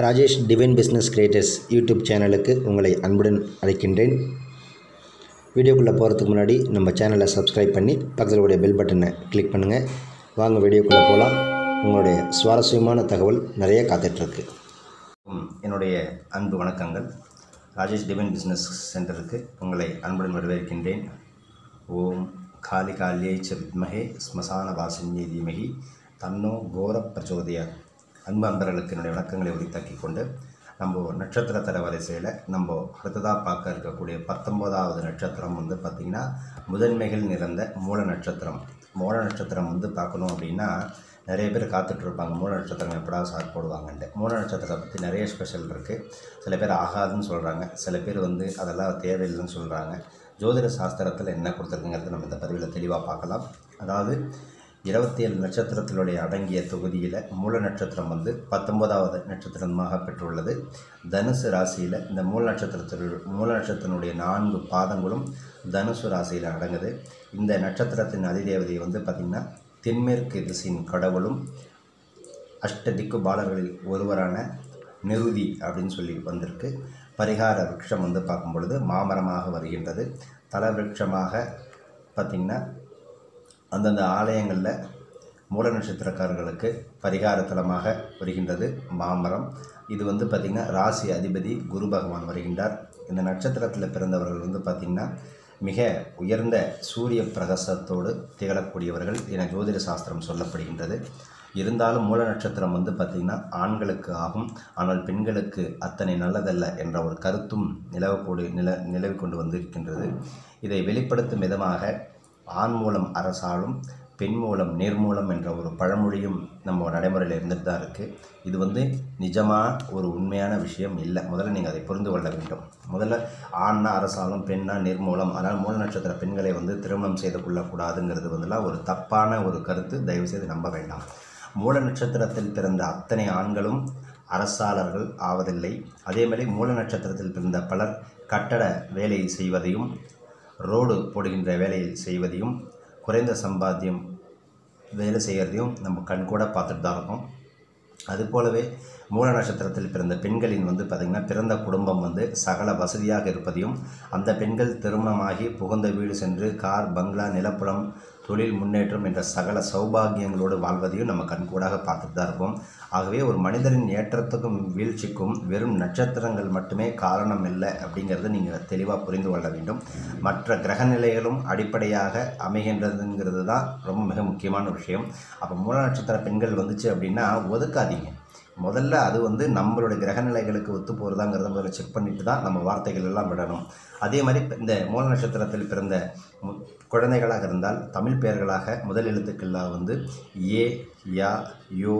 Rajesh divine business creators YouTube சேனலுக்கு உங்களை அன்புடன் அழைக்கின்றேன் வீடியோக்குள்ளே போகிறதுக்கு முன்னாடி நம்ம சேனலை சப்ஸ்கிரைப் பண்ணி பக்கத்தில் உடைய பெல் பட்டனை கிளிக் பண்ணுங்கள் வாங்க வீடியோக்குள்ளே போகலாம் உங்களுடைய சுவாரஸ்யமான தகவல் நிறைய காத்துட்ருக்கு என்னுடைய அன்பு வணக்கங்கள் ராஜேஷ் டிவைன் பிஸ்னஸ் சென்டருக்கு உங்களை அன்புடன் வரவேற்கின்றேன் ஓம் காலி காலியை வித்மகே ஸ்மசான வாசின்யே தீமகி தன்னோ கோர பிரச்சோதயா அன்பு அன்பர்களுக்கு என்னுடைய வணக்கங்களை உரித்தாக்கி கொண்டு நம்ம நட்சத்திர தர வரிசையில் நம்ம அடுத்ததாக பார்க்க இருக்கக்கூடிய பத்தொம்போதாவது நட்சத்திரம் வந்து பார்த்திங்கன்னா முதன்மைகள் நிறைந்த மூல நட்சத்திரம் மூல நட்சத்திரம் வந்து பார்க்கணும் அப்படின்னா நிறைய பேர் காத்துட்டு இருப்பாங்க மூல நட்சத்திரம் எப்படா சார் போடுவாங்கன்ட்டு மூல நட்சத்திரத்தை பற்றி நிறைய ஸ்பெஷல் இருக்குது சில பேர் ஆகாதுன்னு சொல்கிறாங்க சில பேர் வந்து அதெல்லாம் தேவையில்லைன்னு சொல்கிறாங்க ஜோதிட சாஸ்திரத்தில் என்ன கொடுத்துருக்குங்கிறது நம்ம இந்த பதிவில் தெளிவாக பார்க்கலாம் அதாவது இருபத்தி ஏழு நட்சத்திரத்தினுடைய அடங்கிய தொகுதியில் மூல நட்சத்திரம் வந்து பத்தொன்பதாவது நட்சத்திரமாக பெற்றுள்ளது தனுசு ராசியில் இந்த மூல நட்சத்திரத்தில் மூல நட்சத்திரனுடைய நான்கு பாதங்களும் தனுசு ராசியில் அடங்குது இந்த நட்சத்திரத்தின் அதிதேவதை வந்து பார்த்திங்கன்னா தென்மேற்கு திசையின் கடவுளும் அஷ்டதிக்கு பாலர்களில் ஒருவரான நிருதி அப்படின்னு சொல்லி வந்திருக்கு பரிகார விருட்சம் வந்து பார்க்கும் பொழுது மாமரமாக வருகின்றது தல விருட்சமாக பார்த்திங்கன்னா அந்தந்த ஆலயங்களில் மூல நட்சத்திரக்காரர்களுக்கு பரிகார தலமாக வருகின்றது மாமரம் இது வந்து பார்த்திங்கன்னா ராசி அதிபதி குரு பகவான் வருகின்றார் இந்த நட்சத்திரத்தில் பிறந்தவர்கள் வந்து பார்த்திங்கன்னா மிக உயர்ந்த சூரிய பிரகாசத்தோடு திகழக்கூடியவர்கள் என ஜோதிட சாஸ்திரம் சொல்லப்படுகின்றது இருந்தாலும் மூல நட்சத்திரம் வந்து பார்த்திங்கன்னா ஆண்களுக்கு ஆகும் ஆனால் பெண்களுக்கு அத்தனை நல்லதல்ல என்ற ஒரு கருத்தும் நிலவக்கூடு நில நிலவி கொண்டு வந்திருக்கின்றது இதை வெளிப்படுத்தும் விதமாக ஆண் மூலம் அரசாலும் பெண் மூலம் நேர்மூலம் என்ற ஒரு பழமொழியும் நம்ம நடைமுறையில் இருந்துட்டு தான் இருக்குது இது வந்து நிஜமாக ஒரு உண்மையான விஷயம் இல்லை முதல்ல நீங்கள் அதை புரிந்து கொள்ள வேண்டும் முதல்ல ஆண்னா அரசாலும் பெண்ணா நிர்மூலம் அதனால் மூல நட்சத்திர பெண்களை வந்து திருமணம் செய்து கொள்ளக்கூடாதுங்கிறது வந்துலாம் ஒரு தப்பான ஒரு கருத்து தயவுசெய்து நம்ப வேண்டாம் மூல நட்சத்திரத்தில் பிறந்த அத்தனை ஆண்களும் அரசாளர்கள் ஆவதில்லை அதேமாதிரி மூல நட்சத்திரத்தில் பிறந்த பலர் கட்டட வேலை செய்வதையும் ரோடு போடுகின்ற வேலையில் செய்வதையும் குறைந்த சம்பாத்தியம் வேலை செய்கிறதையும் நம்ம கண் கூட பார்த்துட்டு தான் இருக்கோம் அதுபோலவே மூல நட்சத்திரத்தில் பிறந்த பெண்களின் வந்து பார்த்திங்கன்னா பிறந்த குடும்பம் வந்து சகல வசதியாக இருப்பதையும் அந்த பெண்கள் திருமணமாகி புகுந்த வீடு சென்று கார் பங்களா நிலப்புலம் தொழில் முன்னேற்றம் என்ற சகல சௌபாகியங்களோடு வாழ்வதையும் நம்ம கண்கூடாக பார்த்துட்டு தான் இருப்போம் ஆகவே ஒரு மனிதரின் ஏற்றத்துக்கும் வீழ்ச்சிக்கும் வெறும் நட்சத்திரங்கள் மட்டுமே காரணம் இல்லை அப்படிங்கிறத நீங்கள் தெளிவாக புரிந்து கொள்ள வேண்டும் மற்ற கிரக நிலைகளும் அடிப்படையாக அமைகின்றதுங்கிறது தான் ரொம்ப மிக முக்கியமான விஷயம் அப்போ மூல நட்சத்திர பெண்கள் வந்துச்சு அப்படின்னா ஒதுக்காதீங்க முதல்ல அது வந்து நம்மளுடைய கிரகநிலைகளுக்கு ஒத்து போகிறதாங்கிறத முதல்ல செக் பண்ணிட்டு தான் நம்ம வார்த்தைகள் எல்லாம் விடணும் அதே மாதிரி இந்த மூல நட்சத்திரத்தில் பிறந்த குழந்தைகளாக இருந்தால் தமிழ் பெயர்களாக முதல் எழுத்துக்களாக வந்து ஏ யா யோ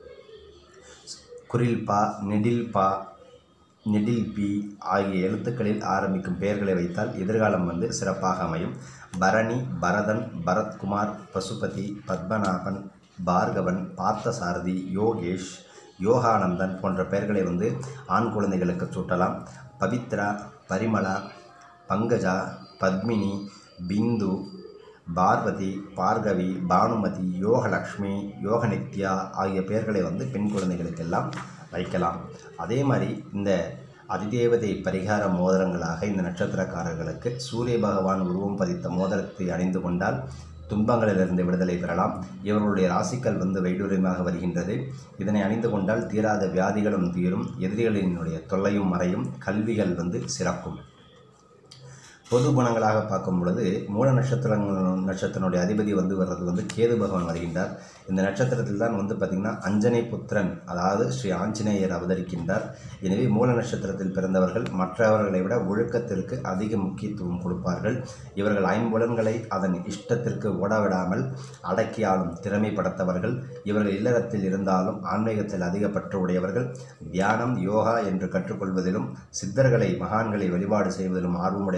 குரில் பா நெடில் பா நெடில் பி ஆகிய எழுத்துக்களில் ஆரம்பிக்கும் பெயர்களை வைத்தால் எதிர்காலம் வந்து சிறப்பாக அமையும் பரணி பரதன் பரத்குமார் பசுபதி பத்மநாபன் பார்கவன் பார்த்தசாரதி யோகேஷ் யோகானந்தன் போன்ற பெயர்களை வந்து ஆண் குழந்தைகளுக்கு சூட்டலாம் பவித்ரா பரிமளா பங்கஜா பத்மினி பிந்து பார்வதி பார்கவி பானுமதி யோகலக்ஷ்மி யோகநித்யா ஆகிய பெயர்களை வந்து பெண் குழந்தைகளுக்கெல்லாம் வைக்கலாம் அதே மாதிரி இந்த அதிதேவதை பரிகார மோதிரங்களாக இந்த நட்சத்திரக்காரர்களுக்கு சூரிய பகவான் உருவம் பதித்த மோதிரத்தை அணிந்து கொண்டால் துன்பங்களிலிருந்து விடுதலை பெறலாம் இவர்களுடைய ராசிக்கல் வந்து வைடூரியமாக வருகின்றது இதனை அணிந்து கொண்டால் தீராத வியாதிகளும் தீரும் எதிரிகளினுடைய தொல்லையும் மறையும் கல்விகள் வந்து சிறக்கும் பொது குணங்களாக பார்க்கும் பொழுது மூல நட்சத்திரங்கள் நட்சத்திரனுடைய அதிபதி வந்து வர்றது வந்து கேது பகவான் வருகின்றார் இந்த நட்சத்திரத்தில் தான் வந்து பார்த்திங்கன்னா அஞ்சனை புத்திரன் அதாவது ஸ்ரீ ஆஞ்சநேயர் அவதரிக்கின்றார் எனவே மூல நட்சத்திரத்தில் பிறந்தவர்கள் மற்றவர்களை விட ஒழுக்கத்திற்கு அதிக முக்கியத்துவம் கொடுப்பார்கள் இவர்கள் ஐம்புலன்களை அதன் இஷ்டத்திற்கு ஓடவிடாமல் அடக்கி ஆளும் திறமை படைத்தவர்கள் இவர்கள் இல்லறத்தில் இருந்தாலும் ஆன்மீகத்தில் அதிக பற்று உடையவர்கள் தியானம் யோகா என்று கற்றுக்கொள்வதிலும் சித்தர்களை மகான்களை வழிபாடு செய்வதிலும் ஆர்வமுடையவர்களாக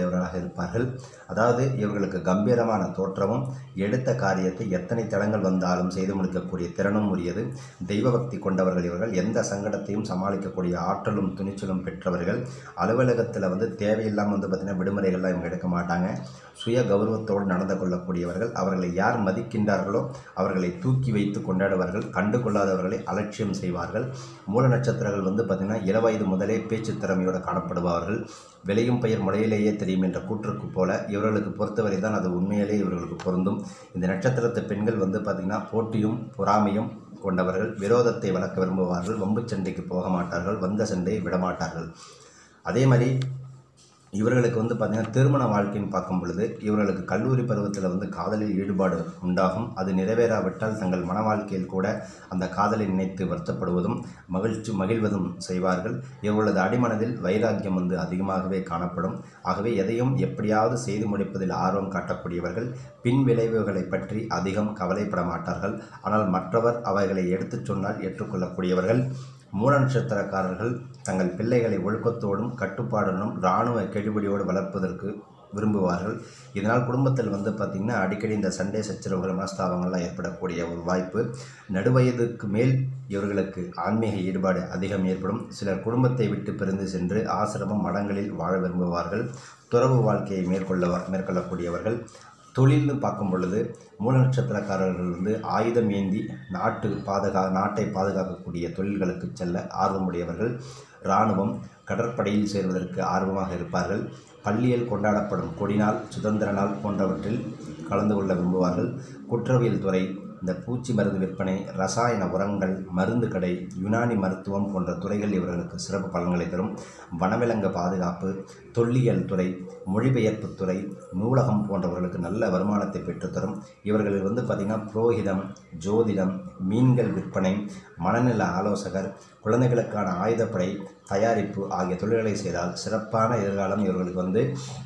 இருப்பார்கள் அதாவது இவர்களுக்கு கம்பீரமான தோற்றமும் எடுத்த காரியத்தை எத்தனை தடங்கள் வந்தாலும் செய்து முடிக்கக்கூடிய திறனும் உரியது தெய்வ பக்தி கொண்டவர்கள் இவர்கள் எந்த சங்கடத்தையும் சமாளிக்கக்கூடிய ஆற்றலும் துணிச்சலும் பெற்றவர்கள் அலுவலகத்தில் வந்து தேவையில்லாமல் வந்து பார்த்திங்கன்னா விடுமுறைகள்லாம் இவங்க எடுக்க மாட்டாங்க சுய கௌரவத்தோடு நடந்து கொள்ளக்கூடியவர்கள் அவர்களை யார் மதிக்கின்றார்களோ அவர்களை தூக்கி வைத்து கொண்டாடுவார்கள் கண்டு கொள்ளாதவர்களை அலட்சியம் செய்வார்கள் மூல நட்சத்திரங்கள் வந்து பார்த்திங்கன்னா இளவயது முதலே பேச்சு திறமையோடு காணப்படுபவர்கள் விளையும் பெயர் முறையிலேயே தெரியும் என்ற கூற்றுக்கு போல இவர்களுக்கு பொறுத்தவரை தான் அது உண்மையிலே இவர்களுக்கு பொருந்தும் இந்த நட்சத்திரத்து பெண்கள் வந்து பார்த்திங்கன்னா போட்டியும் பொறாமையும் கொண்டவர்கள் விரோதத்தை வளர்க்க விரும்புவார்கள் வம்பு சண்டைக்கு போக மாட்டார்கள் வந்த சண்டையை விடமாட்டார்கள் அதே மாதிரி இவர்களுக்கு வந்து பார்த்திங்கன்னா திருமண வாழ்க்கைன்னு பார்க்கும் பொழுது இவர்களுக்கு கல்லூரி பருவத்தில் வந்து காதலில் ஈடுபாடு உண்டாகும் அது நிறைவேறாவிட்டால் தங்கள் மன வாழ்க்கையில் கூட அந்த காதலை நினைத்து வருத்தப்படுவதும் மகிழ்ச்சி மகிழ்வதும் செய்வார்கள் இவர்களது அடிமனதில் வைராக்கியம் வந்து அதிகமாகவே காணப்படும் ஆகவே எதையும் எப்படியாவது செய்து முடிப்பதில் ஆர்வம் காட்டக்கூடியவர்கள் பின் விளைவுகளை பற்றி அதிகம் கவலைப்பட மாட்டார்கள் ஆனால் மற்றவர் அவைகளை எடுத்துச் சொன்னால் ஏற்றுக்கொள்ளக்கூடியவர்கள் மூல நட்சத்திரக்காரர்கள் தங்கள் பிள்ளைகளை ஒழுக்கத்தோடும் கட்டுப்பாடுடனும் இராணுவ கெடுபிடியோடு வளர்ப்பதற்கு விரும்புவார்கள் இதனால் குடும்பத்தில் வந்து பார்த்திங்கன்னா அடிக்கடி இந்த சண்டை சச்சரவுகள் மனஸ்தாபங்கள்லாம் ஏற்படக்கூடிய ஒரு வாய்ப்பு நடுவயதுக்கு மேல் இவர்களுக்கு ஆன்மீக ஈடுபாடு அதிகம் ஏற்படும் சிலர் குடும்பத்தை விட்டு பிரிந்து சென்று ஆசிரமம் மடங்களில் வாழ விரும்புவார்கள் துறவு வாழ்க்கையை மேற்கொள்ள மேற்கொள்ளக்கூடியவர்கள் தொழில்னு பார்க்கும் பொழுது மூல நட்சத்திரக்காரர்கள் வந்து ஆயுதம் ஏந்தி நாட்டு பாதுகா நாட்டை பாதுகாக்கக்கூடிய தொழில்களுக்கு செல்ல ஆர்வமுடையவர்கள் இராணுவம் கடற்படையில் சேர்வதற்கு ஆர்வமாக இருப்பார்கள் பள்ளியில் கொண்டாடப்படும் கொடிநாள் சுதந்திர நாள் போன்றவற்றில் கலந்து கொள்ள விரும்புவார்கள் குற்றவியல் துறை இந்த பூச்சி மருந்து விற்பனை ரசாயன உரங்கள் மருந்து கடை யுனானி மருத்துவம் போன்ற துறைகள் இவர்களுக்கு சிறப்பு பலன்களை தரும் வனவிலங்கு பாதுகாப்பு தொல்லியல் துறை மொழிபெயர்ப்பு துறை நூலகம் போன்றவர்களுக்கு நல்ல வருமானத்தை பெற்றுத்தரும் இவர்கள் வந்து பார்த்திங்கன்னா புரோகிதம் ஜோதிடம் மீன்கள் விற்பனை மனநல ஆலோசகர் குழந்தைகளுக்கான ஆயுதப்படை தயாரிப்பு ஆகிய தொழில்களை செய்தால் சிறப்பான எதிர்காலம் இவர்களுக்கு வந்து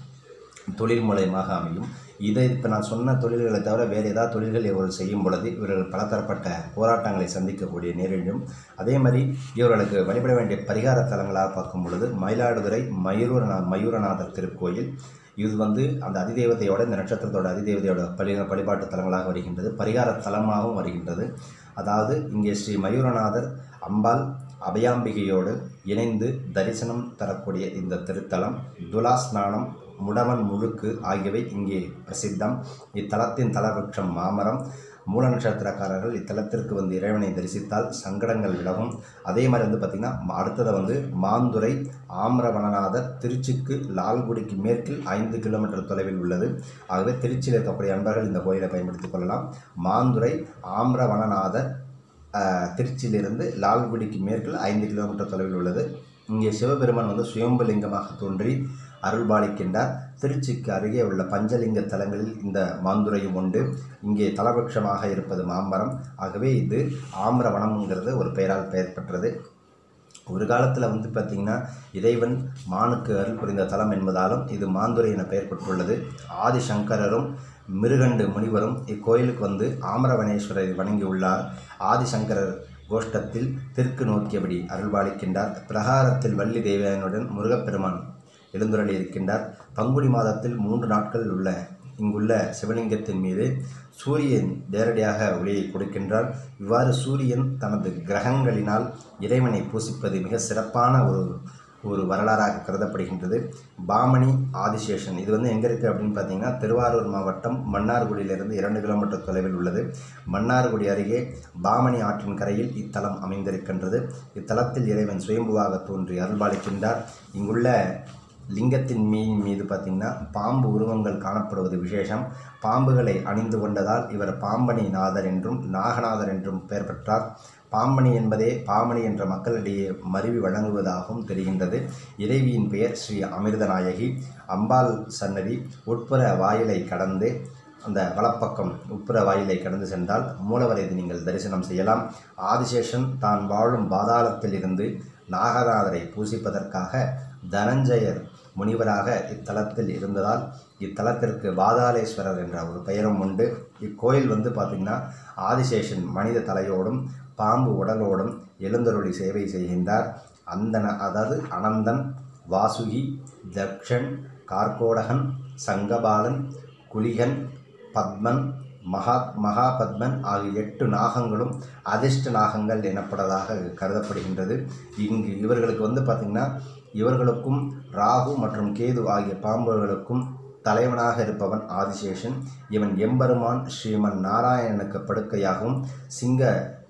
தொழில் மூலயமாக அமையும் இதை இப்போ நான் சொன்ன தொழில்களை தவிர வேறு ஏதாவது தொழில்கள் இவர்கள் செய்யும் பொழுது இவர்கள் பலதரப்பட்ட போராட்டங்களை சந்திக்கக்கூடிய நேரிடும் அதே மாதிரி இவர்களுக்கு வழிபட வேண்டிய பரிகார தலங்களாக பார்க்கும் பொழுது மயிலாடுதுறை மயூரநா மயூரநாதர் திருக்கோயில் இது வந்து அந்த அதிதேவதையோட இந்த நட்சத்திரத்தோட அதிதேவதையோட பலி வழிபாட்டு தலங்களாக வருகின்றது பரிகார தலமாகவும் வருகின்றது அதாவது இங்கே ஸ்ரீ மயூரநாதர் அம்பாள் அபயாம்பிகையோடு இணைந்து தரிசனம் தரக்கூடிய இந்த திருத்தலம் துலா ஸ்நானம் முடவன் முழுக்கு ஆகியவை இங்கே பிரசித்தம் இத்தலத்தின் தலவృక్షம் மாமரம் மூல நட்சத்திரக்காரர்கள் இத்தலத்திற்கு வந்து இறைவனை தரிசித்தால் சங்கடங்கள் விலகும் அதே மாதிரி வந்து பார்த்திங்கன்னா அடுத்தது வந்து மாந்துரை ஆம்ரவனநாதர் திருச்சிக்கு லால்குடிக்கு மேற்கில் ஐந்து கிலோமீட்டர் தொலைவில் உள்ளது ஆகவே திருச்சியில் இருக்கக்கூடிய அன்பர்கள் இந்த கோயிலை பயன்படுத்திக் கொள்ளலாம் மாந்துரை ஆம்ரவனநாதர் ஆஹ், திருச்சியிலிருந்து லால்குடிக்கு மேற்கில் ஐந்து கிலோமீட்டர் தொலைவில் உள்ளது இங்கே சிவபெருமான் வந்து சுயம்புலிங்கமாக தோன்றி அருள்பாலிக்கின்றார் திருச்சிக்கு அருகே உள்ள பஞ்சலிங்க தலங்களில் இந்த மாந்துரையும் உண்டு இங்கே தலபட்சமாக இருப்பது மாம்பரம் ஆகவே இது ஆம்ரவனம்ங்கிறது ஒரு பெயரால் பெயர் பெற்றது ஒரு காலத்தில் வந்து பார்த்திங்கன்னா இறைவன் மானுக்கு அருள் புரிந்த தலம் என்பதாலும் இது மாந்துரை என பெயர் பெற்றுள்ளது ஆதிசங்கரரும் மிருகண்டு முனிவரும் இக்கோயிலுக்கு வந்து ஆமரவனேஸ்வரரை வணங்கியுள்ளார் ஆதிசங்கரர் கோஷ்டத்தில் தெற்கு நோக்கியபடி அருள்பாலிக்கின்றார் பிரகாரத்தில் வள்ளி தேவியனுடன் முருகப்பெருமான் எழுந்துருளி இருக்கின்றார் பங்குனி மாதத்தில் மூன்று நாட்கள் உள்ள இங்குள்ள சிவலிங்கத்தின் மீது சூரியன் நேரடியாக ஒளியை கொடுக்கின்றார் இவ்வாறு சூரியன் தனது கிரகங்களினால் இறைவனை பூசிப்பது மிக சிறப்பான ஒரு ஒரு வரலாறாக கருதப்படுகின்றது பாமணி ஆதிசேஷன் இது வந்து எங்கே இருக்குது அப்படின்னு பார்த்தீங்கன்னா திருவாரூர் மாவட்டம் மன்னார்குடியிலிருந்து இரண்டு கிலோமீட்டர் தொலைவில் உள்ளது மன்னார்குடி அருகே பாமணி ஆற்றின் கரையில் இத்தலம் அமைந்திருக்கின்றது இத்தலத்தில் இறைவன் சுயம்புவாக தோன்றி அருள்பாலிக்கின்றார் இங்குள்ள லிங்கத்தின் மீன் மீது பார்த்திங்கன்னா பாம்பு உருவங்கள் காணப்படுவது விசேஷம் பாம்புகளை அணிந்து கொண்டதால் இவர் பாம்பனி நாதர் என்றும் நாகநாதர் என்றும் பெயர் பெற்றார் பாம்பனி என்பதே பாமணி என்ற மக்களிடையே மருவி வழங்குவதாகவும் தெரிகின்றது இறைவியின் பெயர் ஸ்ரீ அமிர்தநாயகி அம்பாள் சன்னதி உட்புற வாயிலை கடந்து அந்த வலப்பக்கம் உட்புற வாயிலை கடந்து சென்றால் மூலவரை நீங்கள் தரிசனம் செய்யலாம் ஆதிசேஷன் தான் வாழும் பாதாளத்தில் இருந்து நாகநாதரை பூசிப்பதற்காக தனஞ்சயர் முனிவராக இத்தலத்தில் இருந்ததால் இத்தலத்திற்கு பாதாளேஸ்வரர் என்ற ஒரு பெயரும் உண்டு இக்கோயில் வந்து பார்த்திங்கன்னா ஆதிசேஷன் மனித தலையோடும் பாம்பு உடலோடும் எழுந்தருளி சேவை செய்கின்றார் அந்தன அதாவது அனந்தன் வாசுகி தக்ஷன் கார்கோடகன் சங்கபாலன் குலிகன் பத்மன் மகா மகாபத்மன் ஆகிய எட்டு நாகங்களும் அதிர்ஷ்ட நாகங்கள் எனப்படதாக கருதப்படுகின்றது இங்கு இவர்களுக்கு வந்து பார்த்திங்கன்னா இவர்களுக்கும் ராகு மற்றும் கேது ஆகிய பாம்புகளுக்கும் தலைவனாக இருப்பவன் ஆதிசேஷன் இவன் எம்பெருமான் ஸ்ரீமன் நாராயணனுக்கு படுக்கையாகவும் சிங்க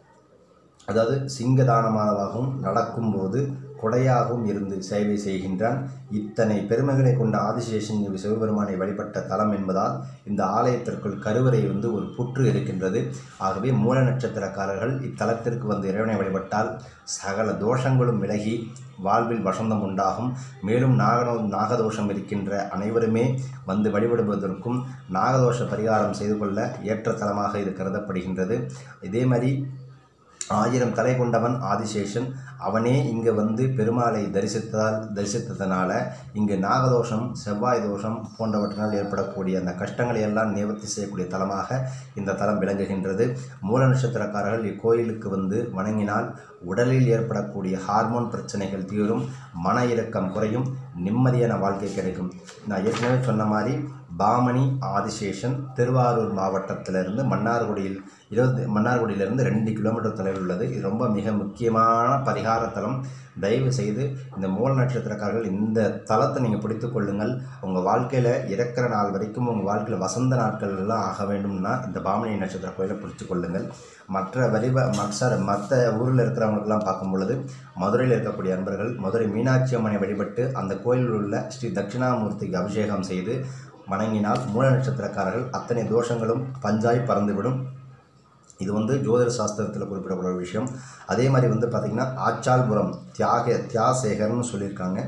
அதாவது சிங்கதானமாகவும் நடக்கும்போது கொடையாகவும் இருந்து சேவை செய்கின்றான் இத்தனை பெருமைகளை கொண்ட ஆதிசேஷன் இவ் சிவபெருமானை வழிபட்ட தலம் என்பதால் இந்த ஆலயத்திற்குள் கருவறை வந்து ஒரு புற்று இருக்கின்றது ஆகவே மூல நட்சத்திரக்காரர்கள் இத்தலத்திற்கு வந்து இறைவனை வழிபட்டால் சகல தோஷங்களும் விலகி வாழ்வில் வசந்தம் உண்டாகும் மேலும் நாகனோ நாகதோஷம் இருக்கின்ற அனைவருமே வந்து வழிபடுவதற்கும் நாகதோஷ பரிகாரம் செய்து கொள்ள ஏற்ற தலமாக இது கருதப்படுகின்றது இதே மாதிரி ஆயிரம் தலை கொண்டவன் ஆதிசேஷன் அவனே இங்கே வந்து பெருமாளை தரிசித்ததால் தரிசித்ததனால இங்கு நாகதோஷம் செவ்வாய் தோஷம் போன்றவற்றினால் ஏற்படக்கூடிய அந்த கஷ்டங்களை எல்லாம் நிவர்த்தி செய்யக்கூடிய தலமாக இந்த தலம் விளங்குகின்றது மூல நட்சத்திரக்காரர்கள் இக்கோயிலுக்கு வந்து வணங்கினால் உடலில் ஏற்படக்கூடிய ஹார்மோன் பிரச்சனைகள் தீரும் மன இறக்கம் குறையும் நிம்மதியான வாழ்க்கை கிடைக்கும் நான் ஏற்கனவே சொன்ன மாதிரி பாமணி ஆதிசேஷன் திருவாரூர் மாவட்டத்திலிருந்து மன்னார்குடியில் இருபது மன்னார்குடியிலிருந்து ரெண்டு கிலோமீட்டர் தொலைவில் உள்ளது இது ரொம்ப மிக முக்கியமான பரிகார தலம் தயவு செய்து இந்த மூல நட்சத்திரக்காரர்கள் இந்த தலத்தை நீங்கள் பிடித்து கொள்ளுங்கள் உங்கள் வாழ்க்கையில் இறக்கிற நாள் வரைக்கும் உங்கள் வாழ்க்கையில் வசந்த நாட்கள் எல்லாம் ஆக வேண்டும்னா இந்த பாமணி நட்சத்திர கோயிலை பிடித்து கொள்ளுங்கள் மற்ற வரிவ மற்ற மற்ற ஊரில் இருக்கிறவங்களுக்கெல்லாம் பார்க்கும் பொழுது மதுரையில் இருக்கக்கூடிய அன்பர்கள் மதுரை மீனாட்சி அம்மனை வழிபட்டு அந்த கோயிலில் உள்ள ஸ்ரீ தட்சிணாமூர்த்திக்கு அபிஷேகம் செய்து வணங்கினால் மூல நட்சத்திரக்காரர்கள் அத்தனை தோஷங்களும் பஞ்சாய் பறந்துவிடும் இது வந்து ஜோதிட சாஸ்திரத்தில் குறிப்பிடக்கூடிய ஒரு விஷயம் அதே மாதிரி வந்து பார்த்திங்கன்னா ஆச்சால்புரம் தியாக தியாசேகர்னு சொல்லியிருக்காங்க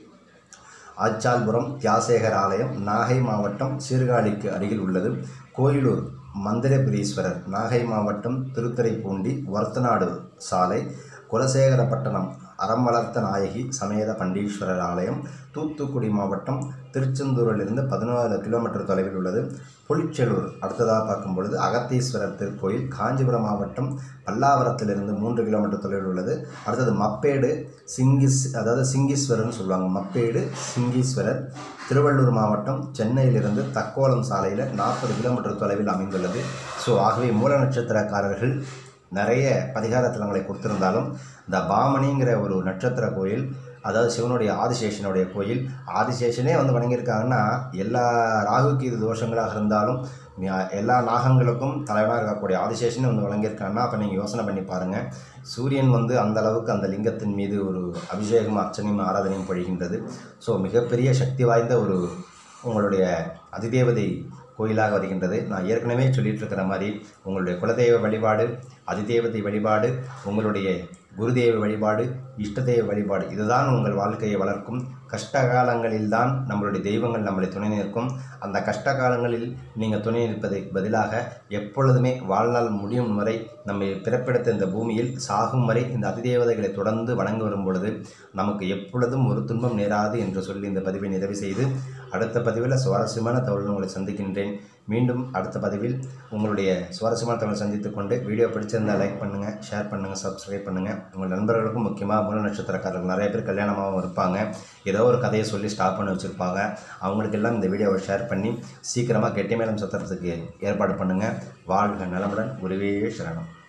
ஆச்சால்புரம் தியாசேகர் ஆலயம் நாகை மாவட்டம் சீர்காழிக்கு அருகில் உள்ளது கோயிலூர் மந்திரபுரீஸ்வரர் நாகை மாவட்டம் திருத்துறைப்பூண்டி வர்த்தநாடு சாலை குலசேகரப்பட்டணம் அறம் வளர்த்த நாயகி சமேத பண்டீஸ்வரர் ஆலயம் தூத்துக்குடி மாவட்டம் திருச்செந்தூரிலிருந்து பதினாலு கிலோமீட்டர் தொலைவில் உள்ளது புலிச்செலூர் அடுத்ததாக பார்க்கும் பொழுது அகத்தீஸ்வரர் திருக்கோயில் காஞ்சிபுரம் மாவட்டம் பல்லாவரத்திலிருந்து மூன்று கிலோமீட்டர் தொலைவில் உள்ளது அடுத்தது மப்பேடு சிங்கிஸ் அதாவது சிங்கீஸ்வரர்னு சொல்லுவாங்க மப்பேடு சிங்கீஸ்வரர் திருவள்ளூர் மாவட்டம் சென்னையிலிருந்து தக்கோலம் சாலையில் நாற்பது கிலோமீட்டர் தொலைவில் அமைந்துள்ளது ஸோ ஆகவே மூல நட்சத்திரக்காரர்கள் நிறைய பரிகார தலங்களை கொடுத்திருந்தாலும் இந்த பாமணிங்கிற ஒரு நட்சத்திர கோயில் அதாவது சிவனுடைய ஆதிசேஷனுடைய கோயில் ஆதிசேஷனே வந்து வணங்கியிருக்காங்கன்னா எல்லா ராகுக்கு இது தோஷங்களாக இருந்தாலும் ஞா- எல்லா நாகங்களுக்கும் தலைவனாக இருக்கக்கூடிய ஆதிசேஷனே வந்து வழங்கியிருக்காங்கன்னா அப்போ நீங்கள் யோசனை பண்ணி பாருங்கள் சூரியன் வந்து அந்த அளவுக்கு அந்த லிங்கத்தின் மீது ஒரு அபிஷேகம் அர்ச்சனையும் ஆராதனையும் பொழிகின்றது ஸோ மிகப்பெரிய சக்தி வாய்ந்த ஒரு உங்களுடைய அதிதேவதை கோயிலாக வருகின்றது நான் ஏற்கனவே சொல்லிட்டு இருக்கிற மாதிரி உங்களுடைய குலதெய்வ வழிபாடு அதிதேவதை வழிபாடு உங்களுடைய குருதேவ வழிபாடு இஷ்டதெய்வ வழிபாடு இதுதான் உங்கள் வாழ்க்கையை வளர்க்கும் கஷ்ட காலங்களில் தான் நம்மளுடைய தெய்வங்கள் நம்மளை துணை நிற்கும் அந்த கஷ்ட காலங்களில் நீங்கள் துணை நிற்பதற்கு பதிலாக எப்பொழுதுமே வாழ்நாள் முடியும் வரை நம்மை பிறப்பெடுத்த இந்த பூமியில் சாகும் வரை இந்த அதிதேவதைகளை தொடர்ந்து வணங்கி வரும் பொழுது நமக்கு எப்பொழுதும் ஒரு துன்பம் நேராது என்று சொல்லி இந்த பதிவை நிறைவு செய்து அடுத்த பதிவில் சுவாரஸ்யமான தகவல் உங்களை சந்திக்கின்றேன் மீண்டும் அடுத்த பதிவில் உங்களுடைய சுவாரஸ்யமான தகவலை சந்தித்துக் கொண்டு வீடியோ பிடிச்சிருந்தால் லைக் பண்ணுங்கள் ஷேர் பண்ணுங்கள் சப்ஸ்கிரைப் பண்ணுங்கள் உங்கள் நண்பர்களுக்கும் முக்கியமாக மூல நட்சத்திரக்காரர்கள் நிறைய பேர் கல்யாணமாகவும் இருப்பாங்க ஏதோ ஒரு கதையை சொல்லி ஸ்டாப் பண்ணி வச்சுருப்பாங்க அவங்களுக்கெல்லாம் இந்த வீடியோவை ஷேர் பண்ணி சீக்கிரமாக கெட்டி மேலம் சத்திரத்துக்கு ஏற்பாடு பண்ணுங்கள் வாழ்க நலமுடன் குருவே சரணம்